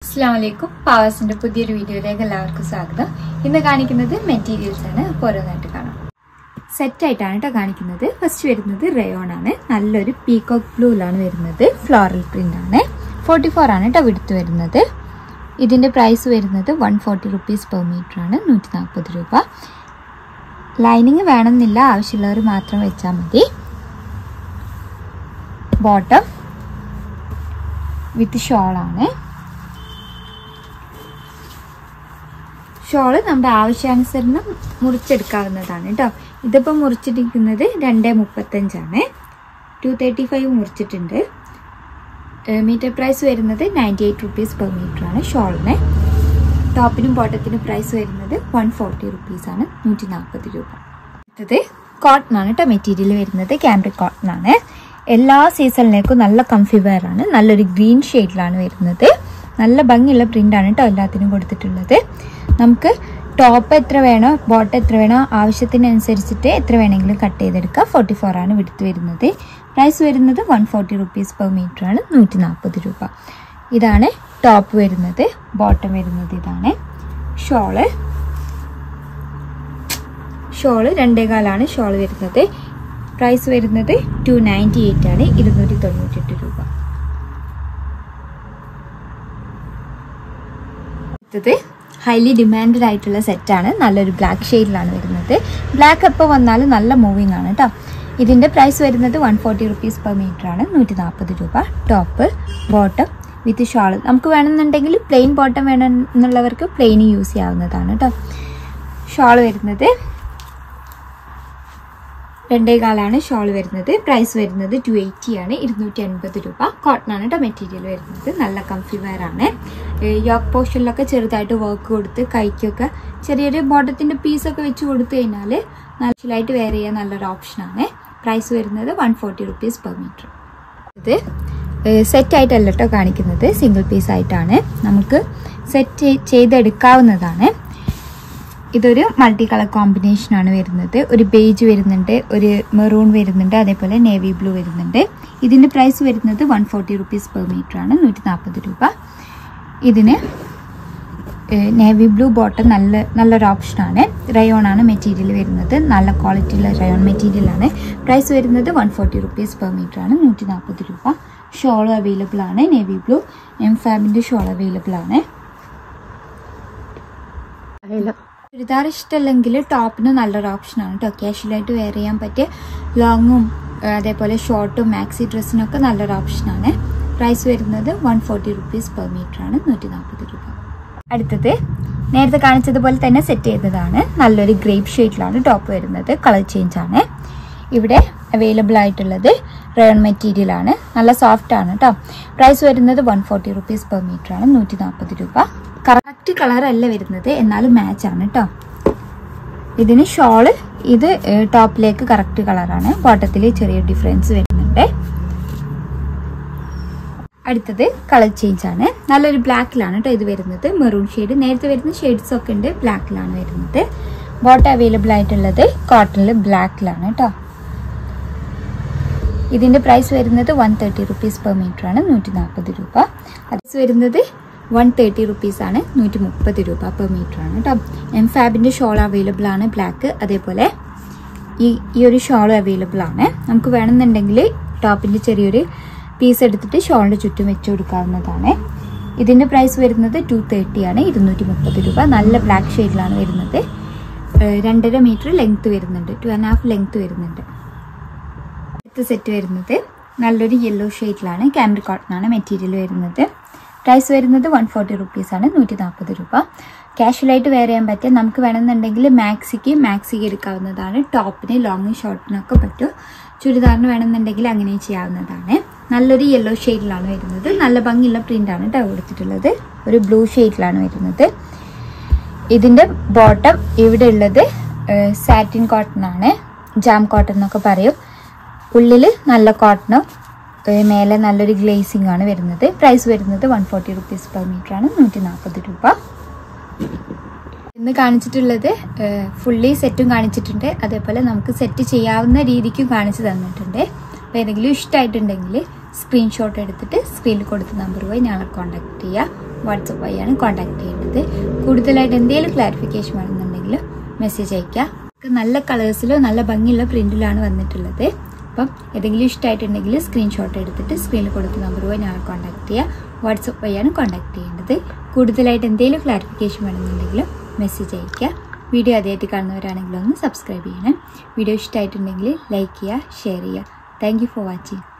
അസ്സാം വലൈക്കും പാവാസിന്റെ പുതിയൊരു വീഡിയോയിലേക്ക് എല്ലാവർക്കും സ്വാഗതം ഇന്ന് കാണിക്കുന്നത് മെറ്റീരിയൽസ് ആണ് അപ്പോൾ ഓരോന്നായിട്ട് കാണാം സെറ്റ് ആയിട്ടാണ് കേട്ടോ കാണിക്കുന്നത് ഫസ്റ്റ് വരുന്നത് റയോൺ ആണ് നല്ലൊരു പീകോക്ക് ബ്ലൂയിലാണ് വരുന്നത് ഫ്ലോറൽ പ്രിന്റ് ആണ് ഫോർട്ടി ഫോർ ആണ് കേട്ടോ വിടുത്ത് വരുന്നത് ഇതിന്റെ പ്രൈസ് വരുന്നത് one forty rupees per metre ആണ് നൂറ്റി നാൽപ്പത് രൂപ ലൈനിങ് വേണമെന്നില്ല ആവശ്യമുള്ളവർ മാത്രം വെച്ചാൽ മതി ബോട്ടം വിത്ത് ഷോളാണ് ഷോള് നമ്മുടെ ആവശ്യാനുസരണം മുറിച്ചെടുക്കാവുന്നതാണ് കേട്ടോ ഇതിപ്പോൾ മുറിച്ചിരിക്കുന്നത് രണ്ട് മുപ്പത്തഞ്ചാണ് ടു തേർട്ടി ഫൈവ് മുറിച്ചിട്ടുണ്ട് മീറ്റർ പ്രൈസ് വരുന്നത് ninety eight rupees per metre ആണ് ഷോളിന് ടോപ്പിനും ബോട്ടത്തിനും പ്രൈസ് വരുന്നത് വൺ ഫോർട്ടി റുപ്പീസാണ് നൂറ്റി നാൽപ്പത് രൂപ അടുത്തത് കോട്ടൺ ആണ് കേട്ടോ മെറ്റീരിയൽ വരുന്നത് ക്യാമ്പ്രിക് കോട്ടൺ ആണ് എല്ലാ സീസണിലേക്കും നല്ല കംഫി വെയർ ആണ് നല്ലൊരു ഗ്രീൻ ഷെയ്ഡിലാണ് വരുന്നത് നല്ല ഭംഗിയുള്ള പ്രിന്റ് ആണ് കേട്ടോ എല്ലാത്തിനും കൊടുത്തിട്ടുള്ളത് നമുക്ക് ടോപ്പ് എത്ര വേണോ ബോട്ടം എത്ര വേണോ ആവശ്യത്തിനനുസരിച്ചിട്ട് എത്ര വേണമെങ്കിലും കട്ട് ചെയ്തെടുക്കാം ഫോർട്ടി ഫോർ ആണ് വിടുത്ത് വരുന്നത് പ്രൈസ് വരുന്നത് one forty rupees per metre ആണ് നൂറ്റി നാൽപ്പത് രൂപ ഇതാണ് ടോപ്പ് വരുന്നത് ബോട്ടം വരുന്നത് ഇതാണ് ഷോള് ഷോള് രണ്ടേകാലാണ് ഷോൾ വരുന്നത് പ്രൈസ് വരുന്നത് ടു നയൻറ്റി എയ്റ്റ് ആണ് ഇരുന്നൂറ്റി തൊണ്ണൂറ്റെട്ട് രൂപ അടുത്തത് ഹൈലി ഡിമാൻഡഡ് ആയിട്ടുള്ള സെറ്റാണ് നല്ലൊരു ബ്ലാക്ക് ഷെയ്ഡിലാണ് വരുന്നത് ബ്ലാക്ക് എപ്പോൾ വന്നാലും നല്ല മൂവിങ് ആണ് കേട്ടോ ഇതിൻ്റെ പ്രൈസ് വരുന്നത് one forty rupees per metre ആണ് നൂറ്റി നാൽപ്പത് രൂപ ടോപ്പ് ബോട്ടം വിത്ത് ഷാൾ നമുക്ക് വേണമെന്നുണ്ടെങ്കിൽ പ്ലെയിൻ ബോട്ടം വേണം എന്നുള്ളവർക്ക് പ്ലെയിൻ യൂസ് ചെയ്യാവുന്നതാണ് കേട്ടോ ഷാൾ വരുന്നത് രണ്ടേ കാലാണ് ഷോൾ വരുന്നത് പ്രൈസ് വരുന്നത് ടു എയ്റ്റി ആണ് ഇരുന്നൂറ്റി അൻപത് രൂപ കോട്ടൺ ആണ് കേട്ടോ മെറ്റീരിയൽ വരുന്നത് നല്ല കംഫി വെയർ ആണ് യോക്ക് പോർഷനിലൊക്കെ ചെറുതായിട്ട് വർക്ക് കൊടുത്ത് കൈക്കൊക്കെ ചെറിയൊരു ബോട്ടത്തിന്റെ പീസൊക്കെ വെച്ച് കൊടുത്തു കഴിഞ്ഞാൽ നാച്ചുറലായിട്ട് വെയർ ചെയ്യാൻ നല്ലൊരു ഓപ്ഷനാണ് പ്രൈസ് വരുന്നത് one forty rupees per metre ഇത് സെറ്റ് ആയിട്ടല്ല കേട്ടോ കാണിക്കുന്നത് സിംഗിൾ പീസ് ആയിട്ടാണ് നമുക്ക് സെറ്റ് ചെയ്തെടുക്കാവുന്നതാണ് ഇതൊരു മൾട്ടി കളർ കോമ്പിനേഷൻ ആണ് വരുന്നത് ഒരു ബേജ് വരുന്നുണ്ട് ഒരു മെറൂൺ വരുന്നുണ്ട് അതേപോലെ നേവി ബ്ലൂ വരുന്നുണ്ട് ഇതിന്റെ പ്രൈസ് വരുന്നത് one forty rupees per metre ആണ് നൂറ്റി നാൽപ്പത് രൂപ ഇതിന് നേവി ബ്ലൂ ബോട്ടം നല്ല നല്ലൊരു ഓപ്ഷനാണ് റയോൺ ആണ് മെറ്റീരിയൽ വരുന്നത് നല്ല ക്വാളിറ്റിയുള്ള റയോൺ മെറ്റീരിയൽ ആണ് പ്രൈസ് വരുന്നത് one forty rupees per metre ആണ് നൂറ്റി നാൽപ്പത് രൂപ ഷോളും അവൈലബിൾ ആണ് നേവി ബ്ലൂ എം ഫാബിന്റെ ഷോൾ അവൈലബിൾ ആണ് ചുരിദാർ ഇഷ്ടമല്ലെങ്കിൽ ടോപ്പിന് നല്ലൊരു ഓപ്ഷനാണ് കേട്ടോ ക്യാഷ്വലായിട്ട് വെയർ ചെയ്യാൻ പറ്റിയ ലോങ്ങും അതേപോലെ ഷോർട്ടും മാക്സി ഡ്രസ്സിനൊക്കെ നല്ലൊരു ഓപ്ഷനാണ് പ്രൈസ് വരുന്നത് one forty rupees per metre ആണ് നൂറ്റി നാൽപ്പത് രൂപ അടുത്തത് നേരത്തെ കാണിച്ചതുപോലെ തന്നെ സെറ്റ് ചെയ്തതാണ് നല്ലൊരു ഗ്രേപ്പ് ഷെയ്ഡിലാണ് ടോപ്പ് വരുന്നത് കളർ ചേഞ്ച് ആണ് ഇവിടെ അവൈലബിൾ ആയിട്ടുള്ളത് റയോൺ മെറ്റീരിയൽ ആണ് നല്ല സോഫ്റ്റ് ആണ് കേട്ടോ പ്രൈസ് വരുന്നത് one forty rupees per metre ആണ് നൂറ്റി നാൽപ്പത് രൂപ കറക്റ്റ് കളർ അല്ല വരുന്നത് എന്നാലും മാച്ച് ആണ് കേട്ടോ ഇതിന് ഷോള് ഇത് ടോപ്പിലേക്ക് കറക്റ്റ് കളറാണ് ബോട്ടത്തിൽ ചെറിയ ഡിഫറൻസ് വരുന്നുണ്ട് അടുത്തത് കളർ ചേഞ്ച് ആണ് നല്ലൊരു ബ്ലാക്കിലാണ് കേട്ടോ ഇത് വരുന്നത് മെറൂൺ ഷെയ്ഡ് നേരത്തെ വരുന്ന ഷെയ്ഡ്സ് ഒക്കെ ഉണ്ട് ബ്ലാക്കിലാണ് വരുന്നത് ബോട്ട അവൈലബിൾ ആയിട്ടുള്ളത് കോട്ടണിൽ ബ്ലാക്കിലാണ് കേട്ടോ ഇതിന്റെ പ്രൈസ് വരുന്നത് one thirty rupees per metre ആണ് നൂറ്റി നാൽപ്പത് രൂപ അത് വരുന്നത് വൺ തേർട്ടി റുപ്പീസ് ആണ് നൂറ്റി മുപ്പത് രൂപ പെർ മീറ്റർ ആണ് കേട്ടോ എം ഫാബിൻ്റെ ഷോൾ അവൈലബിൾ ആണ് ബ്ലാക്ക് അതേപോലെ ഈ ഈ ഒരു ഷോൾ അവൈലബിൾ ആണ് നമുക്ക് വേണമെന്നുണ്ടെങ്കിൽ ടോപ്പിൻ്റെ ചെറിയൊരു പീസ് എടുത്തിട്ട് ഷോളിൻ്റെ ചുറ്റും വെച്ച് കൊടുക്കാവുന്നതാണ് ഇതിൻ്റെ പ്രൈസ് വരുന്നത് ടു തേർട്ടി ആണ് ഇരുന്നൂറ്റി മുപ്പത് രൂപ നല്ല ബ്ലാക്ക് ഷെയ്ഡിലാണ് വരുന്നത് രണ്ടര മീറ്റർ ലെങ്ത് വരുന്നുണ്ട് ടു ആൻഡ് ഹാഫ് ലെങ്ത് വരുന്നുണ്ട് അടുത്ത സെറ്റ് വരുന്നത് നല്ലൊരു യെല്ലോ ഷെയ്ഡിലാണ് ക്യാമ്പ്രി കോട്ടൺ ആണ് മെറ്റീരിയൽ വരുന്നത് പ്രൈസ് വരുന്നത് വൺ ഫോർട്ടി റുപ്പീസ് ആണ് നൂറ്റി നാൽപ്പത് രൂപ ക്യാഷ്വലായിട്ട് വെയർ ചെയ്യാൻ പറ്റും നമുക്ക് വേണമെന്നുണ്ടെങ്കിൽ മാക്സിക്ക് മാക്സിക്ക് എടുക്കാവുന്നതാണ് ടോപ്പിന് ലോങ് ഷോർട്ടിനൊക്കെ പറ്റും ചുരിദാറിന് വേണമെന്നുണ്ടെങ്കിൽ അങ്ങനെ ചെയ്യാവുന്നതാണ് നല്ലൊരു യെല്ലോ ഷെയ്ഡിലാണ് വരുന്നത് നല്ല ഭംഗിയുള്ള പ്രിന്റ് ആണ് കേട്ടോ കൊടുത്തിട്ടുള്ളത് ഒരു ബ്ലൂ ഷെയ്ഡിലാണ് വരുന്നത് ഇതിന്റെ ബോട്ടം ഇവിടെ ഉള്ളത് സാറ്റിൻ കോട്ടൺ ആണ് ജാം കോട്ടൺ എന്നൊക്കെ പറയും ഉള്ളിൽ നല്ല കോട്ടണും മേലെ നല്ലൊരു ഗ്ലേസിംഗ് ആണ് വരുന്നത് പ്രൈസ് വരുന്നത് one forty rupees per metre ആണ് നൂറ്റി നാൽപ്പത് രൂപ ഇന്ന് കാണിച്ചിട്ടുള്ളത് ഫുള്ളി സെറ്റും കാണിച്ചിട്ടുണ്ട് അതേപോലെ നമുക്ക് സെറ്റ് ചെയ്യാവുന്ന രീതിക്കും കാണിച്ചു തന്നിട്ടുണ്ട് അപ്പോൾ ഏതെങ്കിലും ഇഷ്ടമായിട്ടുണ്ടെങ്കിൽ സ്ക്രീൻഷോട്ട് എടുത്തിട്ട് സ്ക്രീനിൽ കൊടുത്ത നമ്പർ പോയി ഞങ്ങളെ കോൺടാക്ട് ചെയ്യുക വാട്സപ്പ് വഴിയാണ് കോൺടാക്ട് ചെയ്യേണ്ടത് കൂടുതലായിട്ട് എന്തെങ്കിലും ക്ലാരിഫിക്കേഷൻ വേണമെന്നുണ്ടെങ്കിൽ മെസ്സേജ് അയക്കുക നമുക്ക് നല്ല കളേഴ്സിലോ നല്ല ഭംഗിയുള്ള പ്രിൻറ്റിലാണ് വന്നിട്ടുള്ളത് അപ്പം ഏതെങ്കിലും ഇഷ്ടമായിട്ടുണ്ടെങ്കിൽ സ്ക്രീൻഷോട്ട് എടുത്തിട്ട് സ്ക്രീനിൽ കൊടുക്കുന്ന നമ്പർ പോയി ഞങ്ങളെ കോൺടാക്ട് ചെയ്യുക വാട്സപ്പ് വഴിയാണ് കോൺടാക്ട് ചെയ്യേണ്ടത് കൂടുതലായിട്ട് എന്തെങ്കിലും ക്ലാരിഫിക്കേഷൻ വേണമെന്നുണ്ടെങ്കിൽ മെസ്സേജ് അയയ്ക്കുക വീഡിയോ ആദ്യമായിട്ട് കാണുന്നവരാണെങ്കിൽ ഒന്ന് സബ്സ്ക്രൈബ് ചെയ്യണം വീഡിയോ ഇഷ്ടമായിട്ടുണ്ടെങ്കിൽ ലൈക്ക് ചെയ്യുക ഷെയർ ചെയ്യുക താങ്ക് യു ഫോർ വാച്ചിങ്